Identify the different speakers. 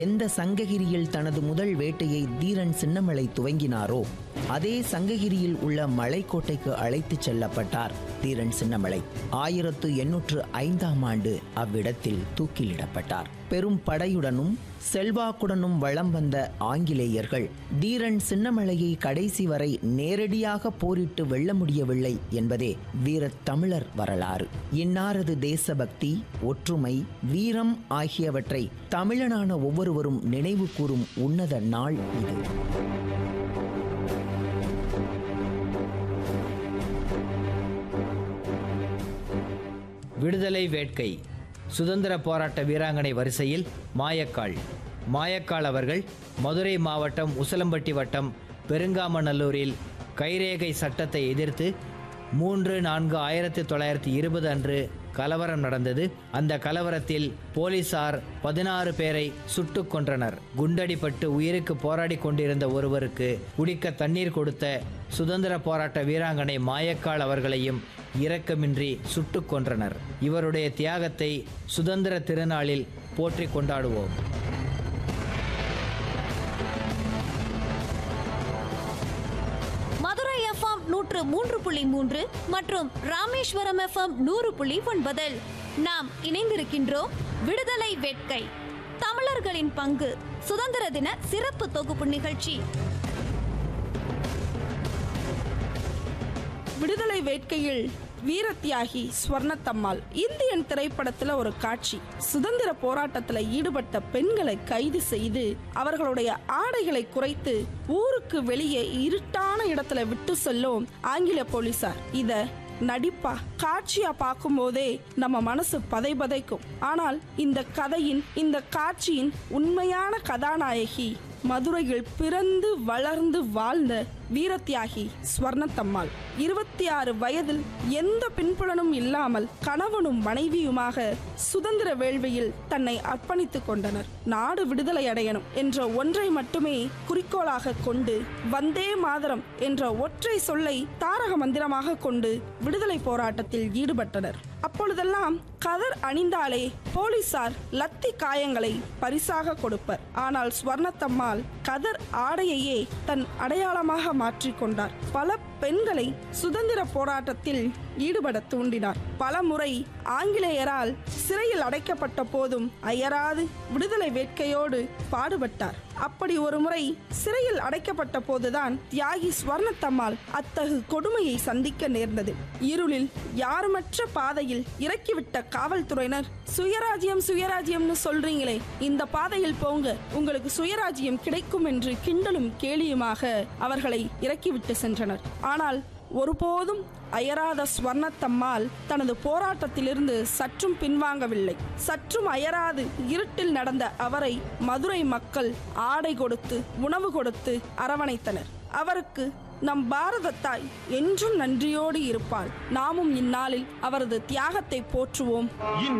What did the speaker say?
Speaker 1: எந்த சங்ககிரியில் தனது முதல் வேட்டையை தீரன் சின்னமலை துவங்கினாரோ அதே சங்ககிரியில் உள்ள மலைக்கோட்டைக்கு அழைத்துச் செல்லப்பட்டார் தீரன் சின்னமலை ஆயிரத்து எண்ணூற்று ஐந்தாம் ஆண்டு அவ்விடத்தில் தூக்கிலிடப்பட்டார் பெரும் படையுடனும் செல்வாக்குடனும் வலம் வந்த ஆங்கிலேயர்கள் தீரன் சின்னமலையை கடைசி வரை நேரடியாக போரிட்டு வெல்ல முடியவில்லை என்பதே வீரத் தமிழர் வரலாறு இன்னாரது தேசபக்தி ஒற்றுமை வீரம் ஆகியவற்றை தமிழனான ஒவ்வொருவரும் நினைவு கூறும் உன்னத நாள் இது
Speaker 2: விடுதலை வேட்கை சுதந்திர போராட்ட வீராங்கனை வரிசையில் மாயக்காள் மாயக்காள் அவர்கள் மதுரை மாவட்டம் உசிலம்பட்டி வட்டம் பெருங்காமநல்லூரில் கைரேகை சட்டத்தை எதிர்த்து மூன்று நான்கு ஆயிரத்தி தொள்ளாயிரத்தி இருபது அன்று கலவரம் நடந்தது அந்த கலவரத்தில் போலீசார் பதினாறு பேரை சுட்டுக் கொன்றனர் குண்டடிப்பட்டு உயிருக்கு போராடி கொண்டிருந்த ஒருவருக்கு குடிக்க தண்ணீர் கொடுத்த சுதந்திர போராட்ட வீராங்கனை மாயக்காள் அவர்களையும் இரக்கமின்றி சுட்டுக் கொன்றனர் இவருடைய தியாகத்தை சுதந்திர திருநாளில் போற்றி கொண்டாடுவோம்
Speaker 3: மதுரை எஃப்எம் நூற்று மூன்று புள்ளி மூன்று மற்றும் ராமேஸ்வரம் எஃப்எம் நூறு புள்ளி ஒன்பதில் நாம் இணைந்திருக்கின்றோம் விடுதலை வேட்கை தமிழர்களின் பங்கு சுதந்திர தின சிறப்பு தொகுப்பு நிகழ்ச்சி
Speaker 4: விடுதலை வேட்கையில் வீரத்தியாகி ஸ்வர்ணத்தம்மாள் இந்தியன் திரைப்படத்துல ஒரு காட்சி சுதந்திர போராட்டத்துல ஈடுபட்ட பெண்களை கைது செய்து அவர்களுடைய ஆடைகளை குறைத்து ஊருக்கு வெளியே இருட்டான இடத்துல விட்டு செல்லும் ஆங்கில போலீசார் இத நடிப்பா காட்சியா பார்க்கும்போதே நம்ம மனசு பதை பதைக்கும் ஆனால் இந்த கதையின் இந்த காட்சியின் உண்மையான கதாநாயகி மதுரையில் பிறந்து வளர்ந்து வாழ்ந்த வீரத்தியாகி ஸ்வர்ணத்தம்மாள் இருபத்தி ஆறு வயதில் எந்த பின்புலனும் இல்லாமல் கணவனும் மனைவியுமாக சுதந்திர வேள்வியில் தன்னை அர்ப்பணித்துக் கொண்டனர் நாடு விடுதலை அடையணும் என்ற ஒன்றை மட்டுமே குறிக்கோளாக கொண்டு வந்தே மாதரம் என்ற ஒற்றை சொல்லை தாரக மந்திரமாக கொண்டு விடுதலை போராட்டத்தில் ஈடுபட்டனர் அப்பொழுதெல்லாம் கதர் அணிந்தாலே போலீசார் லத்தி காயங்களை பரிசாக கொடுப்பர் ஆனால் ஸ்வர்ணத்தம்மாள் கதர் ஆடையையே தன் அடையாளமாக மாற்றிக்கொண்டார் பல பெண்களை சுதந்திர போராட்டத்தில் ஈடுபட தூண்டினார் பல முறை ஆங்கிலேயரால் சிறையில் அடைக்கப்பட்ட போதும் அயராது விடுதலை வேட்கையோடு பாடுபட்டார் அப்படி ஒரு முறை சிறையில் அடைக்கப்பட்ட போதுதான் தியாகி ஸ்வர்ணத்தம்மாள் அத்தகு கொடுமையை சந்திக்க நேர்ந்தது இருளில் யாருமற்ற பாதையில் இறக்கிவிட்ட காவல்துறையினர் சுயராஜ்யம் சுயராஜ்யம்னு சொல்றீங்களே இந்த பாதையில் போங்க உங்களுக்கு சுயராஜ்யம் கிடைக்கும் என்று கிண்டலும் கேலியுமாக அவர்களை இறக்கிவிட்டு சென்றனர் ஆனால் ஒருபோதும் அயராத ஸ்வர்ணத்தம்மாள் தனது போராட்டத்திலிருந்து சற்றும் பின்வாங்கவில்லை சற்றும் அயராது இருட்டில் நடந்த அவரை மதுரை மக்கள் ஆடை கொடுத்து உணவு கொடுத்து அரவணைத்தனர் அவருக்கு நம் பாரத தாய் என்றும் நன்றியோடு இருப்பாள் நாமும் இந்நாளில் அவரது தியாகத்தை போற்றுவோம்